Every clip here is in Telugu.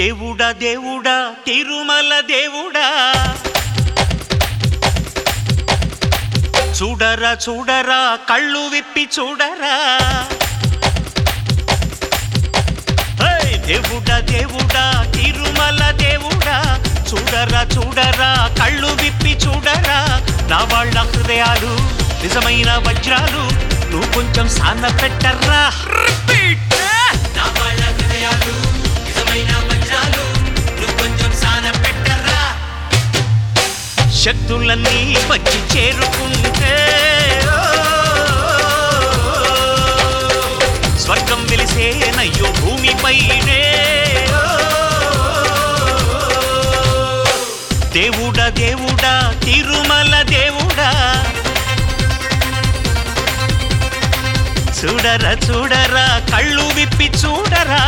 దేవుడా దేవుడా తిరుమల దేవుడా చూడరా చూడరా కళ్ళు విప్పి చూడరా హే! దేవుడా దేవుడా తిరుమల దేవుడా చూడరా చూడరా కళ్ళు విప్పి చూడరా నా వాళ్ళ హృదయాలు నిజమైన వజ్రాలు నువ్వు కొంచెం సాన పెట్టర్రా రిపీట్ నా వాళ్ళ హృదయాలు నిజమైన వజ్రాలు నువ్వు కొంచెం సాన పెట్టర్రా శక్తులన్నీ వచ్చి చేరుకుంటే ఓ, స్వర్గం వెలిసేనయ్యో భూమిపైనే ఓ, దేవుడా దేవుడా తిరుమల దేవుడా చూడరా చూడరా కళ్ళు విప్పి చూడరా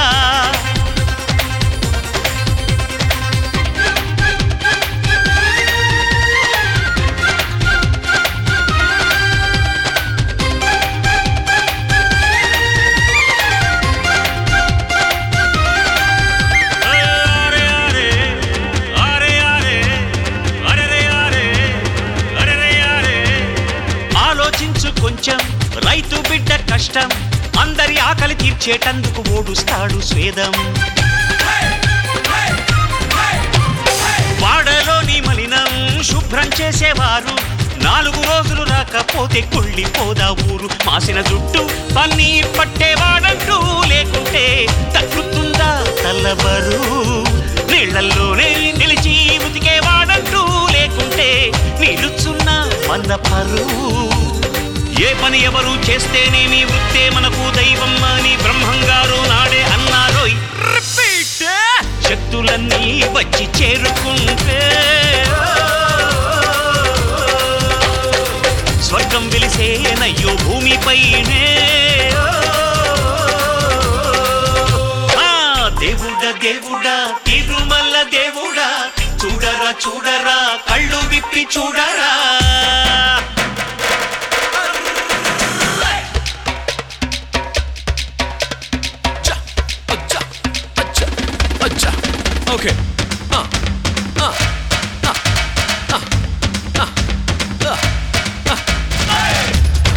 అరే అరే అరే అరే అరే అరే అరే అరే ఆలోచించు కొంచెం రైతు బిడ్డ కష్టం అందరి ఆకలి తీర్చేటందుకు ఓడుస్తాడు స్వేదం వాడలోని మలినం శుభ్రం చేసేవారు నాలుగు రోజులు రాకపోతే కుళ్ళిపోదా ఊరు మాసిన జుట్టు పన్నీ పట్టేవాడంటూ లేకుంటే తగ్గుతుందా తల్లబరు నీళ్లల్లోనే నిలిచి ఉతికేవాడంటూ లేకుంటే నిలుచున్న మందపరు ఏ పని ఎవరు చేస్తేనేమి వృత్తే మనకు దైవం అని బ్రహ్మంగారు నాడే అన్నారోయ్ రిపీట్ శక్తులన్నీ వచ్చి చేరుకుంటే స్వర్గం వెలిసేనయ్యో భూమిపైనే ఆ, దేవుడా దేవుడా తిరుమల దేవుడా చూడరా చూడరా కళ్ళు విప్పి చూడరా Acha, acha, acha, acha. Okay. Uh, uh, uh, uh, uh, uh, uh.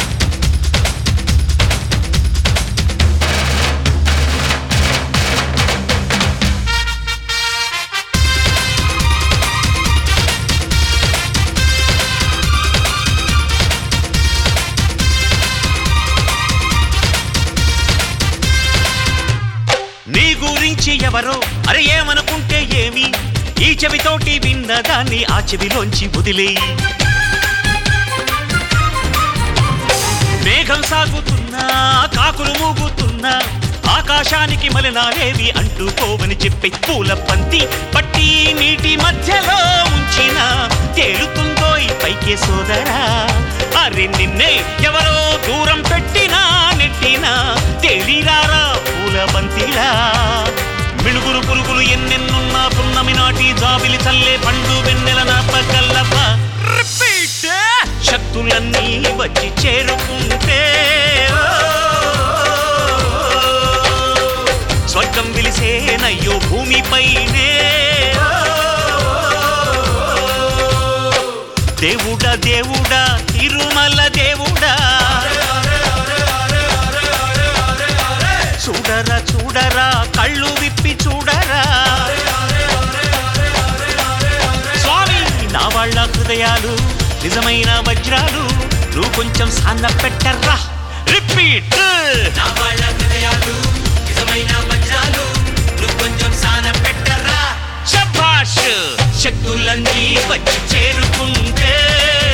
నీ గురించి ఎవరో అరే ఏమనుకుంటే ఏమి ఈ చెవితోటి విన్న దాన్ని ఆ చెవిలోంచి వదిలేయి మేఘం సాగుతున్నా కాకులు మూగుతున్నా ఆకాశానికి మలినాలేవి అంటుకోవని చెప్పి పూల పంతి పట్టి నీటి మధ్యలో ఉంచిన తేలుతుందో ఈ పైకే సోదరా అరే నిన్నే ఎవరో దూరం పెట్టినా నెట్టినా తేలిరారా పూల బంతిలా మిణుగురు పురుగులు ఎన్నెన్నున్నా పున్నమి నాటి జాబిలి చల్లే పండు వెన్నెల నా పగల్లప రిపీట్ శక్తులన్నీ వచ్చి చేరుకుంటే ఓ, స్వర్గం విలిసేనయ్యో భూమిపైనే ఓ, దేవుడా దేవుడా తిరుమల దేవుడా చూడరా చూడరా కళ్ళు విప్పి చూడరా స్వామి నా వాళ్ళ హృదయాలు నిజమైన వజ్రాలు నువ్వు కొంచెం సాన్న పెట్టర్రా రిపీట్ నా వాళ్ళ హృదయాలు నిజమైన వజ్రాలు నువ్వు కొంచెం సాన పెట్టర్రా శభాష్ శక్తులన్నీ వచ్చి చేరుకుంటే